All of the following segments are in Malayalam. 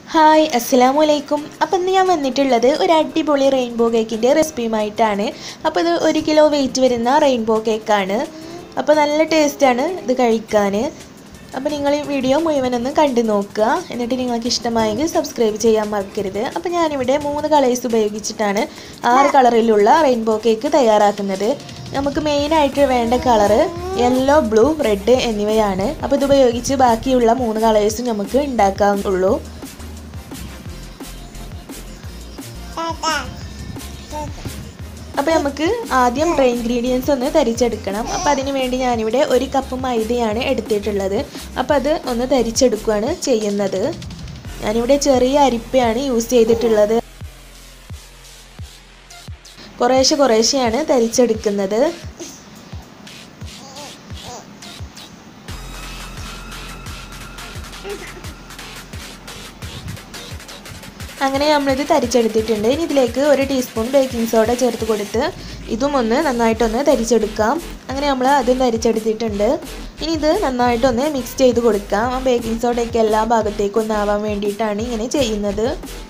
ഹായ് അസ്സലാമു അലൈക്കും അപ്പം ഇന്ന് ഞാൻ വന്നിട്ടുള്ളത് ഒരു അടിപൊളി റെയിൻബോ കേക്കിൻ്റെ റെസിപ്പിയുമായിട്ടാണ് അപ്പോൾ ഇത് ഒരു കിലോ വെയിറ്റ് വരുന്ന റെയിൻബോ കേക്കാണ് അപ്പോൾ നല്ല ടേസ്റ്റാണ് ഇത് കഴിക്കാൻ അപ്പോൾ നിങ്ങൾ ഈ വീഡിയോ മുഴുവനൊന്ന് കണ്ടു നോക്കുക എന്നിട്ട് നിങ്ങൾക്ക് ഇഷ്ടമായെങ്കിൽ സബ്സ്ക്രൈബ് ചെയ്യാൻ മറക്കരുത് അപ്പോൾ ഞാനിവിടെ മൂന്ന് കളേഴ്സ് ഉപയോഗിച്ചിട്ടാണ് ആറ് കളറിലുള്ള റെയിൻബോ കേക്ക് തയ്യാറാക്കുന്നത് നമുക്ക് മെയിനായിട്ട് വേണ്ട കളറ് യെല്ലോ ബ്ലൂ റെഡ് എന്നിവയാണ് അപ്പോൾ ഇത് ഉപയോഗിച്ച് ബാക്കിയുള്ള മൂന്ന് കളേഴ്സും നമുക്ക് ഉണ്ടാക്കാവുള്ളൂ അപ്പോൾ നമുക്ക് ആദ്യം ഡ്രൈ ഇൻഗ്രീഡിയൻസ് ഒന്ന് തരിച്ചെടുക്കണം അപ്പോൾ അതിന് വേണ്ടി ഞാനിവിടെ ഒരു കപ്പ് മൈദയാണ് എടുത്തിട്ടുള്ളത് അപ്പോൾ അത് ഒന്ന് തരിച്ചെടുക്കുകയാണ് ചെയ്യുന്നത് ഞാനിവിടെ ചെറിയ അരിപ്പയാണ് യൂസ് ചെയ്തിട്ടുള്ളത് കുറേശ്ശെ കുറേശ്ശെയാണ് തരിച്ചെടുക്കുന്നത് അങ്ങനെ നമ്മളിത് തരിച്ചെടുത്തിട്ടുണ്ട് ഇനി ഇതിലേക്ക് ഒരു ടീസ്പൂൺ ബേക്കിംഗ് സോഡ ചേർത്ത് കൊടുത്ത് ഇതും ഒന്ന് നന്നായിട്ടൊന്ന് തരിച്ചെടുക്കാം അങ്ങനെ നമ്മൾ അതും തരിച്ചെടുത്തിട്ടുണ്ട് ഇനി ഇത് നന്നായിട്ടൊന്ന് മിക്സ് ചെയ്ത് കൊടുക്കാം ആ ബേക്കിംഗ് സോഡയൊക്കെ എല്ലാ ഭാഗത്തേക്കും ഒന്ന് ആവാൻ വേണ്ടിയിട്ടാണ് ഇങ്ങനെ ചെയ്യുന്നത്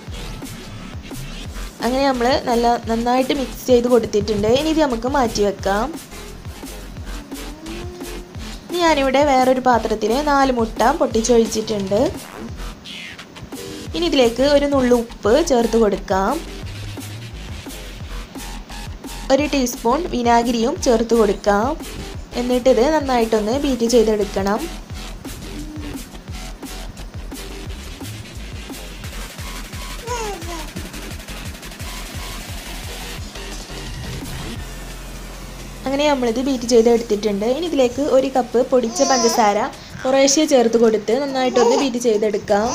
അങ്ങനെ നമ്മൾ നല്ല നന്നായിട്ട് മിക്സ് ചെയ്ത് കൊടുത്തിട്ടുണ്ട് ഇനി ഇത് നമുക്ക് മാറ്റി വെക്കാം ഇനി ഞാനിവിടെ വേറൊരു പാത്രത്തിൽ നാല് മുട്ട പൊട്ടിച്ചൊഴിച്ചിട്ടുണ്ട് ഇനി ഇതിലേക്ക് ഒരു നുള്ളു ഉപ്പ് ചേർത്ത് കൊടുക്കാം ഒരു ടീസ്പൂൺ വിനാഗിരിയും ചേർത്ത് കൊടുക്കാം എന്നിട്ട് ഇത് നന്നായിട്ടൊന്ന് ബീറ്റ് ചെയ്തെടുക്കണം അങ്ങനെ നമ്മളിത് ബീറ്റ് ചെയ്ത് എടുത്തിട്ടുണ്ട് ഇനി ഇതിലേക്ക് ഒരു കപ്പ് പൊടിച്ച പഞ്ചസാര കുറേശ്ശെ ചേർത്ത് കൊടുത്ത് നന്നായിട്ടൊന്ന് ബീറ്റ് ചെയ്തെടുക്കാം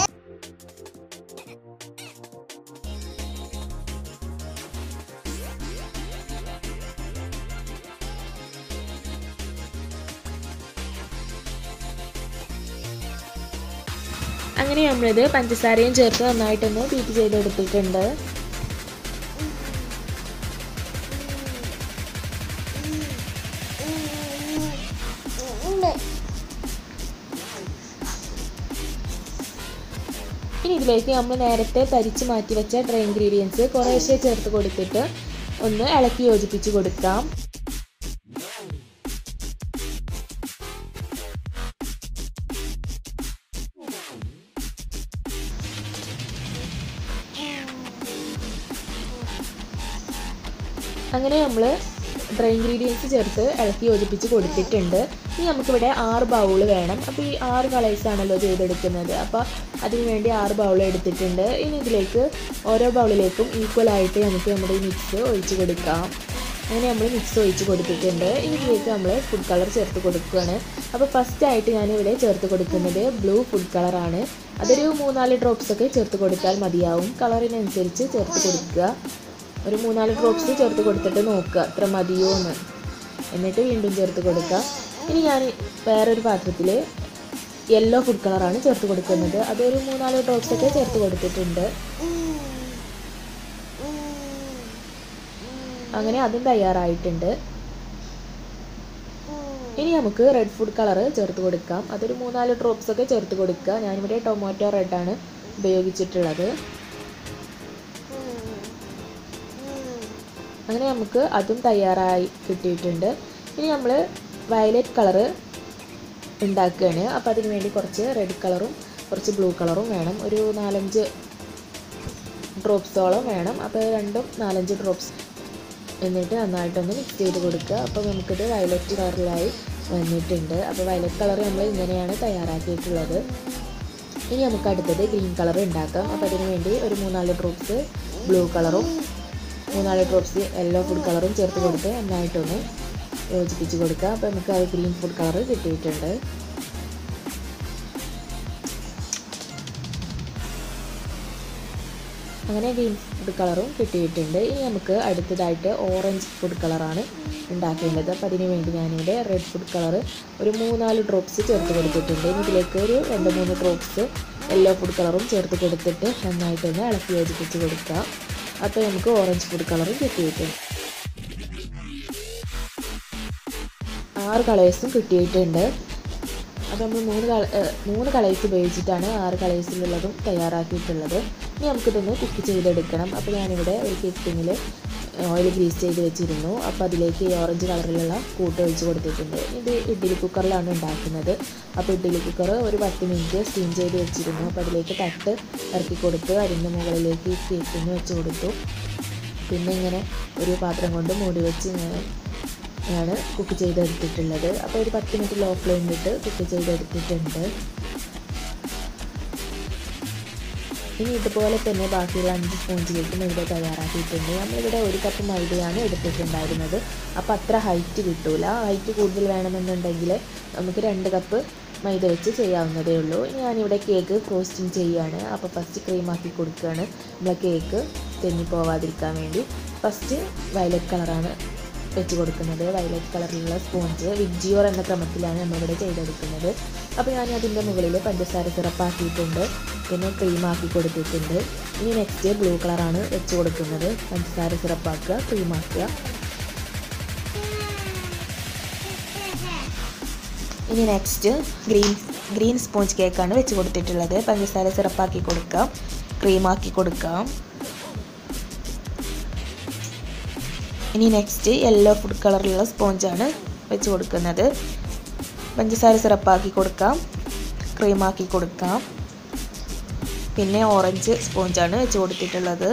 അങ്ങനെ നമ്മളിത് പഞ്ചസാരയും ചേർത്ത് നന്നായിട്ടൊന്ന് ബീറ്റ് ചെയ്തെടുത്തിട്ടുണ്ട് ഇനി ഇതിലേക്ക് നമ്മൾ നേരത്തെ തരിച്ച് മാറ്റി വെച്ച ഡ്രൈ ഇൻഗ്രീഡിയൻസ് കുറേശ്ശെ ചേർത്ത് കൊടുത്തിട്ട് ഒന്ന് ഇളക്കി യോജിപ്പിച്ച് കൊടുക്കാം അങ്ങനെ നമ്മൾ ഡ്രൈ ഇൻഗ്രീഡിയൻസ് ചേർത്ത് ഇളക്കി യോജിപ്പിച്ച് കൊടുത്തിട്ടുണ്ട് ഇനി നമുക്കിവിടെ ആറ് ബൗൾ വേണം അപ്പോൾ ഈ ആറ് കളേഴ്സ് ആണല്ലോ ചെയ്തെടുക്കുന്നത് അപ്പോൾ അതിന് വേണ്ടി ആറ് ബൗൾ എടുത്തിട്ടുണ്ട് ഇനി ഇതിലേക്ക് ഓരോ ബൗളിലേക്കും ഈക്വൽ ആയിട്ട് നമുക്ക് നമ്മുടെ ഈ മിക്സ് ഒഴിച്ച് കൊടുക്കാം അങ്ങനെ നമ്മൾ മിക്സ് ഒഴിച്ച് കൊടുത്തിട്ടുണ്ട് ഇനി ഇതിലേക്ക് നമ്മൾ ഫുഡ് കളർ ചേർത്ത് കൊടുക്കുകയാണ് അപ്പോൾ ഫസ്റ്റ് ആയിട്ട് ഞാനിവിടെ ചേർത്ത് കൊടുക്കുന്നത് ബ്ലൂ ഫുഡ് കളറാണ് അതൊരു മൂന്നാല് ഡ്രോപ്സ് ഒക്കെ ചേർത്ത് കൊടുത്താൽ മതിയാവും കളറിനനുസരിച്ച് ചേർത്ത് കൊടുക്കുക ഒരു മൂന്നാല് ഡ്രോപ്സ് ചേർത്ത് കൊടുത്തിട്ട് നോക്കുക എത്ര മതിയോ എന്ന് എന്നിട്ട് വീണ്ടും ചേർത്ത് കൊടുക്കുക ഇനി ഞാൻ വേറൊരു പാത്രത്തിൽ യെല്ലോ ഫുഡ് കളറാണ് ചേർത്ത് കൊടുക്കുന്നത് അതൊരു മൂന്നാല് ഡ്രോപ്സ് ഒക്കെ ചേർത്ത് കൊടുത്തിട്ടുണ്ട് അങ്ങനെ അതും തയ്യാറായിട്ടുണ്ട് ഇനി നമുക്ക് റെഡ് ഫുഡ് കളർ ചേർത്ത് കൊടുക്കാം അതൊരു മൂന്നാല് ഡ്രോപ്സ് ഒക്കെ ചേർത്ത് കൊടുക്കുക ഞാനിവിടെ ടൊമാറ്റോ റെഡാണ് ഉപയോഗിച്ചിട്ടുള്ളത് അങ്ങനെ നമുക്ക് അതും തയ്യാറായി കിട്ടിയിട്ടുണ്ട് ഇനി നമ്മൾ വയലറ്റ് കളറ് ഉണ്ടാക്കുകയാണ് അപ്പോൾ അതിന് വേണ്ടി കുറച്ച് റെഡ് കളറും കുറച്ച് ബ്ലൂ കളറും വേണം ഒരു നാലഞ്ച് ഡ്രോപ്സോളം വേണം അപ്പോൾ രണ്ടും നാലഞ്ച് ഡ്രോപ്സ് എന്നിട്ട് നന്നായിട്ടൊന്ന് മിക്സ് ചെയ്ത് കൊടുക്കുക അപ്പോൾ നമുക്കിത് വയലറ്റ് കളറിലായി വന്നിട്ടുണ്ട് അപ്പോൾ വയലറ്റ് കളർ നമ്മൾ ഇങ്ങനെയാണ് തയ്യാറാക്കിയിട്ടുള്ളത് ഇനി നമുക്ക് അടുത്തത് ഗ്രീൻ കളർ ഉണ്ടാക്കാം അപ്പോൾ അതിന് വേണ്ടി ഒരു മൂന്നാല് ഡ്രോപ്സ് ബ്ലൂ കളറും മൂന്നാല് ഡ്രോപ്സ് യെല്ലോ ഫുഡ് കളറും ചേർത്ത് കൊടുത്ത് നന്നായിട്ടൊന്ന് യോജിപ്പിച്ച് കൊടുക്കുക അപ്പോൾ നമുക്ക് അത് ഗ്രീൻ ഫുഡ് കളർ കിട്ടിയിട്ടുണ്ട് അങ്ങനെ ഗ്രീൻ ഫുഡ് കളറും കിട്ടിയിട്ടുണ്ട് ഇനി നമുക്ക് അടുത്തതായിട്ട് ഓറഞ്ച് ഫുഡ് കളറാണ് ഉണ്ടാക്കേണ്ടത് അപ്പോൾ അതിന് വേണ്ടി ഞാനിവിടെ റെഡ് ഫുഡ് കളർ ഒരു മൂന്നാല് ഡ്രോപ്സ് ചേർത്ത് കൊടുത്തിട്ടുണ്ട് ഇനി ഇതിലേക്ക് ഒരു രണ്ട് മൂന്ന് ഡ്രോപ്സ് യെല്ലോ ഫുഡ് കളറും ചേർത്ത് കൊടുത്തിട്ട് നന്നായിട്ടൊന്ന് ഇളക്കി യോജിപ്പിച്ച് കൊടുക്കുക അപ്പോൾ നമുക്ക് ഓറഞ്ച് ഫുഡ് കളറും കിട്ടിയിട്ടുണ്ട് ആറ് കളേഴ്സും കിട്ടിയിട്ടുണ്ട് അപ്പോൾ നമ്മൾ മൂന്ന് കള ഏഹ് മൂന്ന് കളേഴ്സ് ഉപയോഗിച്ചിട്ടാണ് ആറ് കളേഴ്സിലുള്ളതും തയ്യാറാക്കിയിട്ടുള്ളത് ഇനി നമുക്കിതൊന്ന് കുക്ക് ചെയ്തെടുക്കണം അപ്പോൾ ഞാനിവിടെ ഒരു കേക്ക് ടിന്നിൽ ഓയിൽ ഗ്രീസ് ചെയ്ത് വെച്ചിരുന്നു അപ്പോൾ അതിലേക്ക് ഈ ഓറഞ്ച് കളറിലുള്ള കൂട്ട് ഒഴിച്ച് കൊടുത്തിട്ടുണ്ട് ഇത് ഇഡ്ഡലി കുക്കറിലാണ് ഉണ്ടാക്കുന്നത് അപ്പോൾ ഇഡ്ഡലി കുക്കർ ഒരു പത്ത് മിനിറ്റ് സ്റ്റീം ചെയ്ത് വെച്ചിരുന്നു അപ്പോൾ അതിലേക്ക് തട്ട് ഇറക്കി കൊടുത്ത് അതിൻ്റെ മുകളിലേക്ക് ഈ കേക്ക് ടിന്ന് വെച്ച് കൊടുത്തു പിന്നെ ഇങ്ങനെ ഒരു പാത്രം കൊണ്ട് മൂടി വെച്ച് ഇങ്ങനെ ആണ് കുക്ക് ചെയ്തെടുത്തിട്ടുള്ളത് അപ്പോൾ ഒരു പത്ത് മിനിറ്റ് ലോ ഫ്ലെയിമിലിട്ട് കുക്ക് ചെയ്തെടുത്തിട്ടുണ്ട് ഇനി ഇതുപോലെ തന്നെ ബാക്കിയുള്ള അഞ്ച് സ്പോഞ്ചിലേക്ക് മൈദ തയ്യാറാക്കിയിട്ടുണ്ട് നമ്മളിവിടെ ഒരു കപ്പ് മൈദയാണ് എടുത്തിട്ടുണ്ടായിരുന്നത് അപ്പോൾ അത്ര ഹൈറ്റ് കിട്ടൂല ഹൈറ്റ് കൂടുതൽ വേണമെന്നുണ്ടെങ്കിൽ നമുക്ക് രണ്ട് കപ്പ് മൈദ വെച്ച് ചെയ്യാവുന്നതേ ഉള്ളൂ ഞാനിവിടെ കേക്ക് ഫ്രോസ്റ്റിംഗ് ചെയ്യുകയാണ് അപ്പോൾ ഫസ്റ്റ് ക്രീമാക്കി കൊടുക്കുകയാണ് നമ്മളെ കേക്ക് തെന്നി പോവാതിരിക്കാൻ വേണ്ടി ഫസ്റ്റ് വയലറ്റ് കളറാണ് വെച്ച് കൊടുക്കുന്നത് വയലറ്റ് കളറിലുള്ള സ്പോഞ്ച് വിജിയോർ എന്ന ക്രമത്തിലാണ് നമ്മളിവിടെ ചെയ്തെടുക്കുന്നത് അപ്പോൾ ഞാൻ അതിൻ്റെ മുകളിൽ പഞ്ചസാര സിറപ്പാക്കിയിട്ടുണ്ട് പിന്നെ ക്രീമാക്കി കൊടുത്തിട്ടുണ്ട് ഇനി നെക്സ്റ്റ് ബ്ലൂ കളറാണ് വെച്ച് കൊടുക്കുന്നത് പഞ്ചസാര സിറപ്പാക്കുക ക്രീമാക്കുക ഇനി നെക്സ്റ്റ് ഗ്രീൻ ഗ്രീൻ സ്പോഞ്ച് കേക്കാണ് വെച്ച് കൊടുത്തിട്ടുള്ളത് പഞ്ചസാര സിറപ്പാക്കി കൊടുക്കാം ക്രീമാക്കി കൊടുക്കാം ഇനി നെക്സ്റ്റ് യെല്ലോ ഫുഡ് കളറിലുള്ള സ്പോഞ്ചാണ് വെച്ച് കൊടുക്കുന്നത് പഞ്ചസാര സിറപ്പാക്കി കൊടുക്കാം ക്രീമാക്കി കൊടുക്കാം പിന്നെ ഓറഞ്ച് സ്പോഞ്ചാണ് വെച്ച് കൊടുത്തിട്ടുള്ളത്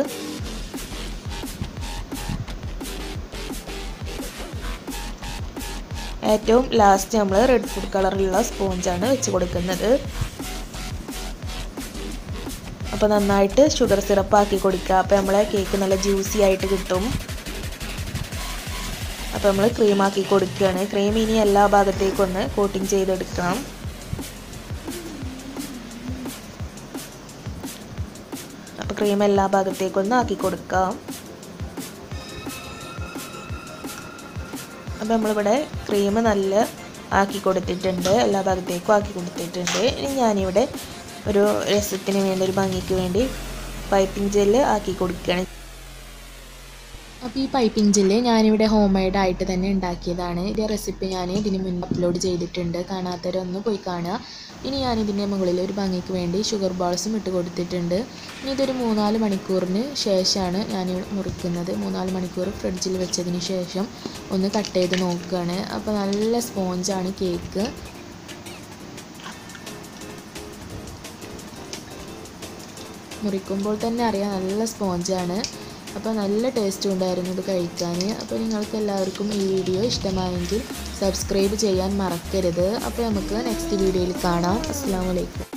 ഏറ്റവും ലാസ്റ്റ് നമ്മൾ റെഡ് ഫുഡ് കളറിലുള്ള സ്പോഞ്ചാണ് വെച്ച് കൊടുക്കുന്നത് അപ്പോൾ നന്നായിട്ട് ഷുഗർ സിറപ്പാക്കി കൊടുക്കുക അപ്പോൾ നമ്മളെ കേക്ക് നല്ല ജ്യൂസി ആയിട്ട് കിട്ടും അപ്പോൾ നമ്മൾ ക്രീമാക്കി കൊടുക്കുകയാണ് ക്രീം ഇനി എല്ലാ ഭാഗത്തേക്കും ഒന്ന് കോട്ടിങ് ചെയ്തെടുക്കണം അപ്പോൾ ക്രീം എല്ലാ ഭാഗത്തേക്കും ഒന്ന് ആക്കി കൊടുക്കാം അപ്പോൾ നമ്മളിവിടെ ക്രീം നല്ല ആക്കി കൊടുത്തിട്ടുണ്ട് എല്ലാ ഭാഗത്തേക്കും ആക്കി കൊടുത്തിട്ടുണ്ട് ഇനി ഞാനിവിടെ ഒരു രസത്തിന് വേണ്ടി ഒരു ഭംഗിക്ക് വേണ്ടി പൈപ്പിംഗ് ജെല്ല് ആക്കി കൊടുക്കുകയാണ് അപ്പോൾ ഈ പൈപ്പിംഗ് ജെല്ല് ഞാനിവിടെ ഹോം മെയ്ഡ് ആയിട്ട് തന്നെ ഉണ്ടാക്കിയതാണ് ഇതിൻ്റെ റെസിപ്പി ഞാൻ ഇതിന് മുൻപ് അപ്ലോഡ് ചെയ്തിട്ടുണ്ട് കാണാത്തവരൊന്ന് പോയി കാണുക ഇനി ഞാൻ ഇതിൻ്റെ മുകളിൽ ഒരു ഭംഗിക്ക് വേണ്ടി ഷുഗർ ബോൾസും ഇട്ട് കൊടുത്തിട്ടുണ്ട് ഇനി ഇതൊരു മൂന്നാല് മണിക്കൂറിന് ശേഷമാണ് ഞാൻ മുറിക്കുന്നത് മൂന്നാല് മണിക്കൂർ ഫ്രിഡ്ജിൽ വെച്ചതിന് ശേഷം ഒന്ന് കട്ട് ചെയ്ത് നോക്കുകയാണ് അപ്പോൾ നല്ല സ്പോഞ്ചാണ് കേക്ക് മുറിക്കുമ്പോൾ തന്നെ അറിയാം നല്ല സ്പോഞ്ചാണ് അപ്പോൾ നല്ല ടേസ്റ്റും ഉണ്ടായിരുന്നു ഇത് കഴിക്കാൻ അപ്പോൾ നിങ്ങൾക്ക് എല്ലാവർക്കും ഈ വീഡിയോ ഇഷ്ടമായെങ്കിൽ സബ്സ്ക്രൈബ് ചെയ്യാൻ മറക്കരുത് അപ്പോൾ നമുക്ക് നെക്സ്റ്റ് വീഡിയോയിൽ കാണാം അസ്സാം വലൈക്കും